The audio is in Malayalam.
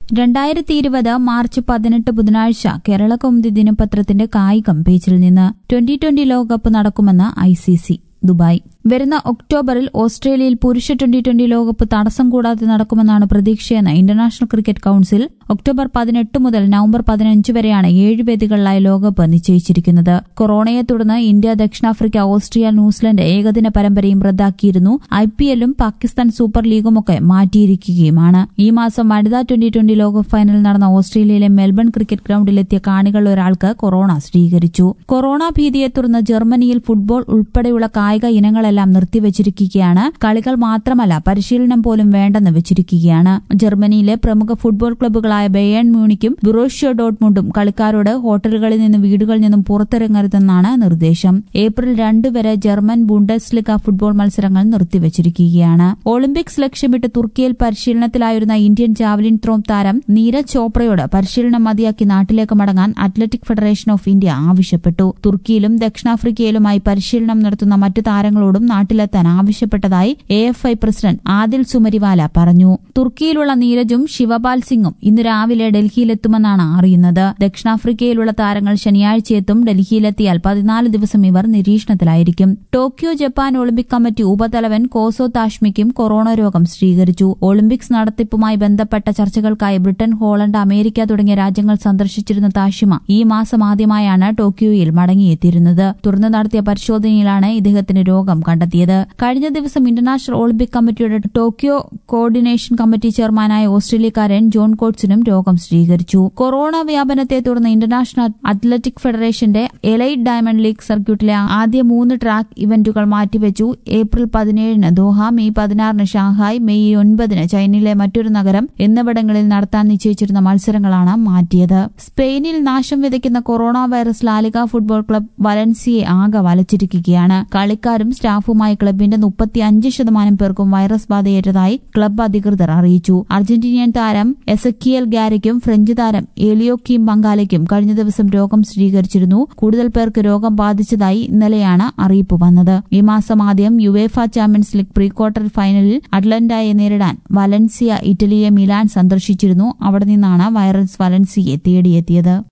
രണ്ടായിരത്തി ഇരുപത് മാർച്ച് പതിനെട്ട് ബുധനാഴ്ച കേരള കൗമുദി ദിനപത്രത്തിന്റെ കായികം പേജിൽ നിന്ന് ട്വന്റി ട്വന്റി ലോകകപ്പ് നടക്കുമെന്ന് ഐ സി സി ദുബായ് വരുന്ന ഒക്ടോബറിൽ ഓസ്ട്രേലിയയിൽ പുരുഷ ട്വന്റി ട്വന്റി ലോകകപ്പ് തടസ്സം കൂടാതെ നടക്കുമെന്നാണ് പ്രതീക്ഷയെന്ന് ഇന്റർനാഷണൽ ക്രിക്കറ്റ് കൌൺസിൽ ഒക്ടോബർ പതിനെട്ട് മുതൽ നവംബർ പതിനഞ്ച് വരെയാണ് ഏഴ് വേദികളിലായി ലോകകപ്പ് നിശ്ചയിച്ചിരിക്കുന്നത് കൊറോണയെ തുടർന്ന് ഇന്ത്യ ദക്ഷിണാഫ്രിക്ക ഓസ്ട്രിയ ന്യൂസിലൻഡ് ഏകദിന പരമ്പരയും റദ്ദാക്കിയിരുന്നു ഐ പി എല്ലും പാകിസ്ഥാൻ സൂപ്പർ ലീഗുമൊക്കെ മാറ്റിയിരിക്കുകയുമാണ് ഈ മാസം വനിതാ ട്വന്റി ട്വന്റി ലോകകപ്പ് ഫൈനൽ നടന്ന ഓസ്ട്രേലിയയിലെ മെൽബൺ ക്രിക്കറ്റ് ഗ്രൌണ്ടിലെത്തിയ കാണികളിൽ ഒരാൾക്ക് കൊറോണ സ്ഥിരീകരിച്ചു കൊറോണ ഭീതിയെ തുടർന്ന് ജർമ്മനിയിൽ ഫുട്ബോൾ ഉൾപ്പെടെയുള്ള കായിക ഇനങ്ങളെല്ലാം നിർത്തിവച്ചിരിക്കുകയാണ് കളികൾ മാത്രമല്ല പരിശീലനം പോലും വേണ്ടെന്ന് വെച്ചിരിക്കുകയാണ് ജർമ്മനിയിലെ പ്രമുഖ ഫുട്ബോൾ ക്ലബ്ബുകളായ ബെയൺ മ്യൂണിക്കും ബുറോഷ്യോ ഡോട്ട്മുണ്ടും കളിക്കാരോട് ഹോട്ടലുകളിൽ നിന്നും വീടുകളിൽ നിന്നും പുറത്തിറങ്ങരുതെന്നാണ് നിർദ്ദേശം ഏപ്രിൽ രണ്ട് വരെ ജർമ്മൻ ബുണ്ടസ്ലിഗ ഫുട്ബോൾ മത്സരങ്ങൾ നിർത്തിവച്ചിരിക്കുകയാണ് ഒളിമ്പിക്സ് ലക്ഷ്യമിട്ട് തുർക്കിയിൽ പരിശീലനത്തിലായിരുന്ന ഇന്ത്യൻ ജാവലിൻ ത്രോ താരം നീരജ് ചോപ്രയോട് പരിശീലനം മതിയാക്കി നാട്ടിലേക്ക് മടങ്ങാൻ അത്ലറ്റിക് ഫെഡറേഷൻ ഓഫ് ഇന്ത്യ ആവശ്യപ്പെട്ടു തുർക്കിയിലും ദക്ഷിണാഫ്രിക്കയിലുമായി പരിശീലനം നടത്തുന്ന മറ്റു താരങ്ങളോടും നാട്ടിലെത്താൻ ആവശ്യപ്പെട്ടതായി A F I president Adille Sumariwalla പറഞ്ഞു തുർക്കിയിലുള്ള നീരജും ശിവപാൽ സിംഗും ഇന്ന് രാവിലെ ഡൽഹിയിലെത്തുമെന്നാണ് അറിയുന്നത് ദക്ഷിണാഫ്രിക്കയിലുള്ള താരങ്ങൾ ശനിയാഴ്ചയെത്തും ഡൽഹിയിലെത്തിയാൽ പതിനാല് ദിവസം ഇവർ നിരീക്ഷണത്തിലായിരിക്കും ടോക്കിയോ ജപ്പാൻ ഒളിമ്പിക് കമ്മിറ്റി ഉപതലവൻ കോസോ താഷ്മിക്കും കൊറോണ രോഗം സ്ഥിരീകരിച്ചു ഒളിമ്പിക്സ് നടത്തിപ്പുമായി ബന്ധപ്പെട്ട ചർച്ചകൾക്കായി ബ്രിട്ടൻ ഹോളണ്ട് അമേരിക്ക തുടങ്ങിയ രാജ്യങ്ങൾ സന്ദർശിച്ചിരുന്ന താഷിമ ഈ മാസം ആദ്യമായാണ് ടോക്കിയോയിൽ മടങ്ങിയെത്തിയിരുന്നത് തുടർന്ന് നടത്തിയ പരിശോധനയിലാണ് ഇദ്ദേഹത്തിന് രോഗം കണ്ടെത്തിയത് കഴിഞ്ഞ ദിവസം ഇന്റർനാഷണൽ ഒളിമ്പിക് കമ്മിറ്റിയുടെ ടോക്കിയോ കോർഡിനേഷൻ കമ്മിറ്റി ചെയർമാനായ ഓസ്ട്രേലിയക്കാരൻ ജോൺ കോട്സിനും രോഗം സ്ഥിരീകരിച്ചു കൊറോണ വ്യാപനത്തെ തുടർന്ന് ഇന്റർനാഷണൽ അത്ലറ്റിക് ഫെഡറേഷന്റെ എലൈറ്റ് ഡയമണ്ട് ലീഗ് സർക്യൂട്ടിലെ ആദ്യ മൂന്ന് ട്രാക്ക് ഇവന്റുകൾ മാറ്റിവെച്ചു ഏപ്രിൽ പതിനേഴിന് ദോഹ മെയ് പതിനാറിന് ഷാങ്ഹായ് മെയ് ഒൻപതിന് ചൈനയിലെ മറ്റൊരു നഗരം എന്നിവിടങ്ങളിൽ നടത്താൻ നിശ്ചയിച്ചിരുന്ന മത്സരങ്ങളാണ് മാറ്റിയത് സ്പെയിനിൽ നാശം വിതയ്ക്കുന്ന corona virus La Liga football club വലൻസിയെ ആകെ വലച്ചിരിക്കുകയാണ് കളിക്കാരും സ്റ്റാഫുമായി ക്ലബിന്റെ മുപ്പത്തിയഞ്ച് ശതമാനം പേർക്കും വൈറസ് ബാധയേറ്റതായി ക്ലബ് അധികൃതർ അറിയിച്ചു അർജന്റീനിയൻ താരം എസക്കിയൽ ഗാരയ്ക്കും ഫ്രഞ്ച് താരം എലിയോ കിം ബംഗാലയ്ക്കും കഴിഞ്ഞ ദിവസം രോഗം സ്ഥിരീകരിച്ചിരുന്നു കൂടുതൽ പേർക്ക് രോഗം ബാധിച്ചതായി ഇന്നലെയാണ് അറിയിപ്പ് വന്നത് ഈ മാസം ആദ്യം UEFA champions league pre quarter ഫൈനലിൽ അറ്റ്ലന്റയെ നേരിടാൻ വലൻസിയ ഇറ്റലിയെ മിലാൻ സന്ദർശിച്ചിരുന്നു അവിടെ നിന്നാണ് വൈറസ് വലൻസിയെ തേടിയെത്തിയത്